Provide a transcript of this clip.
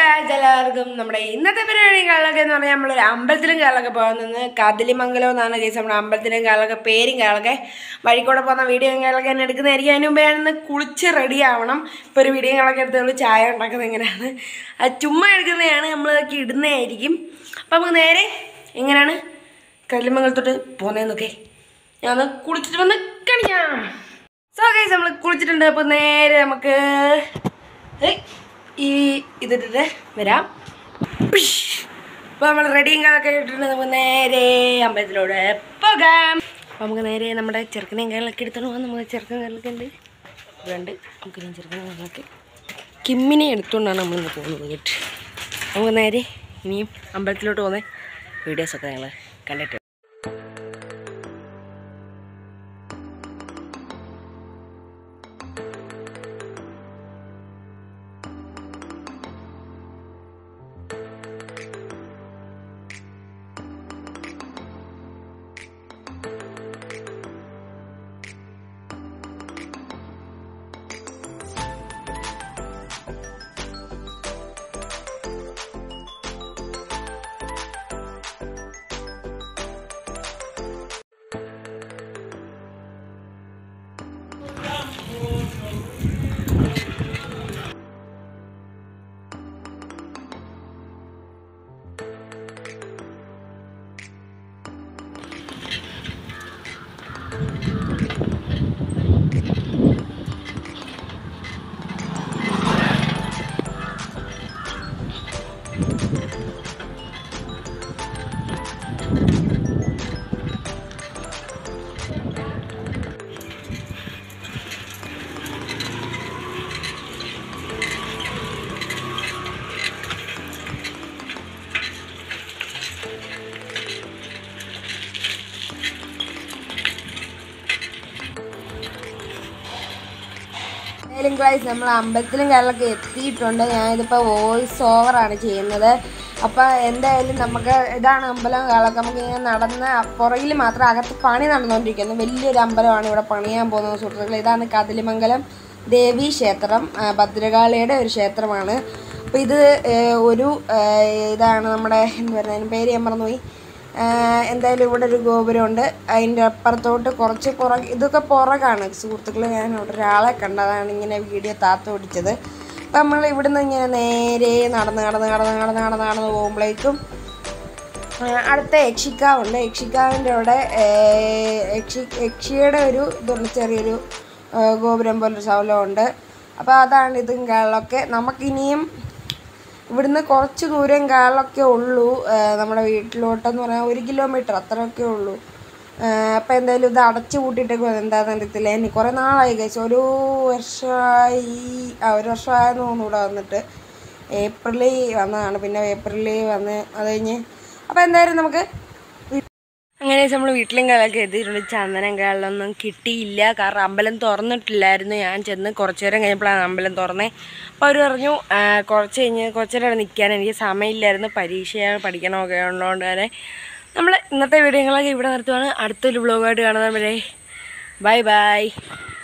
guys എല്ലാവർക്കും നമ്മുടെ ഇന്നത്തെ പരിപാടി കാലൊക്കെ എന്ന് പറഞ്ഞാൽ നമ്മളൊരു അമ്പലത്തിലും കാലൊക്കെ പോകുന്നത് കദലിമംഗലം എന്നാണ് കേസ് നമ്മുടെ അമ്പലത്തിലും കാലൊക്കെ പേരും കാലൊക്കെ വഴിക്കൂടെ പോകുന്ന വീഡിയോ കാലൊക്കെ തന്നെ എടുക്കുന്നതായിരിക്കും അതിന് മുമ്പ് ഞാനൊന്ന് കുളിച്ച് റെഡി ആവണം ഇപ്പോൾ ഒരു വീഡിയോ കാലൊക്കെ എടുത്തുകൊണ്ട് ചായ ഉണ്ടാക്കുന്നത് എങ്ങനെയാണ് അത് ചുമ്മാ എടുക്കുന്നതാണ് നമ്മളിതൊക്കെ ഇടുന്നതായിരിക്കും അപ്പം നമുക്ക് നേരെ എങ്ങനെയാണ് കല്ലുമംഗലത്തോട്ട് പോകുന്നതെന്നൊക്കെ ഞാൻ ഒന്ന് കുളിച്ചിട്ട് വന്ന് കാണിക്കാം സോ ഗൈസ് നമ്മൾ കുളിച്ചിട്ടുണ്ട് അപ്പോൾ നേരെ നമുക്ക് ഏയ് ഈ ഇതിട്ടിട്ട് വരാം അപ്പോൾ നമ്മൾ റെഡിയും കാലൊക്കെ ഇട്ടിട്ടുണ്ട് നമുക്ക് നേരെ അമ്പലത്തിലൂടെ പോകാം അപ്പോൾ നമുക്ക് നേരെ നമ്മുടെ ചെറുക്കനെയും കാലൊക്കെ എടുത്തോണ്ട് പോകാം നമുക്ക് ചെറുക്കൻ കാലൊക്കെ ഉണ്ട് ഇവിടെ ഉണ്ട് നമുക്ക് ഇനി ചെറുക്കനെ കാലൊക്കെ കിമ്മിനെ എടുത്തുകൊണ്ടാണ് നമ്മളിന്ന് പോകുന്നത് കേട്ട് നമുക്ക് നേരെ ഇനിയും അമ്പലത്തിലോട്ട് പോകുന്ന വീഡിയോസൊക്കെ ഞങ്ങൾ കണ്ടിട്ട് എന്തായാലും ഗൈസ് നമ്മൾ അമ്പലത്തിലും കാര്യങ്ങളൊക്കെ എത്തിയിട്ടുണ്ട് ഞാനിതിപ്പോൾ വോയിസ് ഓവറാണ് ചെയ്യുന്നത് അപ്പോൾ എന്തായാലും നമുക്ക് ഇതാണ് അമ്പലം കാലൊക്കെ നമുക്ക് ഇങ്ങനെ നടന്ന് പുറകിൽ മാത്രം അകത്ത് പണി നടന്നുകൊണ്ടിരിക്കുന്നു വലിയൊരു അമ്പലമാണ് ഇവിടെ പണിയാൻ പോകുന്നത് സുഹൃത്തുക്കൾ ഇതാണ് കദലിമംഗലം ദേവി ക്ഷേത്രം ആ, ഭദ്രകാളിയുടെ ഒരു ക്ഷേത്രമാണ് അപ്പോൾ ഇത് ഏഹ്, ഒരു ഏഹ്, ഇതാണ് നമ്മുടെ എന്താ പറയുക അതിന് പേര് ഞാൻ മറന്നുപോയി ആഹ് എന്തായാലും ഇവിടെ ഒരു ഗോപുരമുണ്ട് അതിൻ്റെ അപ്പുറത്തോട്ട് കുറച്ച് പുറകെ ഇതൊക്കെ പുറകാണ് സുഹൃത്തുക്കളെ ഞാൻ ഇവിടെ ഒരാളെ കണ്ടതാണ് ഇങ്ങനെ വീഡിയോ താത്ത പിടിച്ചത് അപ്പം നമ്മൾ ഇവിടുന്ന് ഇങ്ങനെ നേരെ നടന്ന് നടന്ന് നടന്ന് നടന്ന് നടന്ന് നടന്ന് പോകുമ്പോഴേക്കും ആഹ് അടുത്ത യക്ഷിക്കാവുണ്ട് യക്ഷിക്കാവിൻ്റെ അവിടെ ഏഹ്, യക്ഷി യക്ഷിയുടെ ഒരു ഇതുണ്ട് ചെറിയൊരു ആഹ് ഗോപുരം പോലൊരു ശൗലമുണ്ട് അപ്പോൾ അതാണ് ഇതും കാളൊക്കെ നമുക്കിനിയും ഇവിടുന്ന് കുറച്ച് ദൂരം കാളൊക്കെ ഉള്ളൂ ആ, നമ്മുടെ വീട്ടിലോട്ടെന്ന് പറഞ്ഞാൽ ഒരു കിലോമീറ്റർ അത്രയൊക്കെ ഉള്ളൂ അപ്പം എന്തായാലും ഇത് അടച്ചു പൂട്ടിയിട്ടേക്കും എന്താണെന്ന് അറിയത്തില്ല ഇനി കുറേ നാളായി കഴിച്ചു ഒരു വർഷമായി ആ ഒരു വർഷമായെന്ന് തോന്നുന്നു ഇവിടെ വന്നിട്ട് ഏപ്രിലിൽ വന്നതാണ് പിന്നെ ഏപ്രിലിൽ വന്ന് അത് കഴിഞ്ഞ് അപ്പോൾ എന്തായാലും നമുക്ക് അങ്ങനെ നമ്മൾ വീട്ടിലും കാലൊക്കെ എത്തിയിട്ടുണ്ട് ചന്ദനം കാലൊന്നും കിട്ടിയില്ല കാരണം അമ്പലം തുറന്നിട്ടില്ലായിരുന്നു ഞാൻ ചെന്ന് കുറച്ച് നേരം കഴിഞ്ഞപ്പോഴാണ് അമ്പലം തുറന്നേ അപ്പോൾ അവർ പറഞ്ഞു ആ, കുറച്ച് കഴിഞ്ഞ് കുറച്ച് നേരം അവിടെ നിൽക്കാൻ എനിക്ക് സമയമില്ലായിരുന്നു പരീക്ഷ പഠിക്കണമൊക്കെ ഉള്ളതുകൊണ്ട് തന്നെ നമ്മൾ ഇന്നത്തെ വീഡിയോകളൊക്കെ ഇവിടെ നിർത്തുവാണ് അടുത്തൊരു ബ്ലോഗായിട്ട് കാണുന്നവരെ ബൈ ബൈ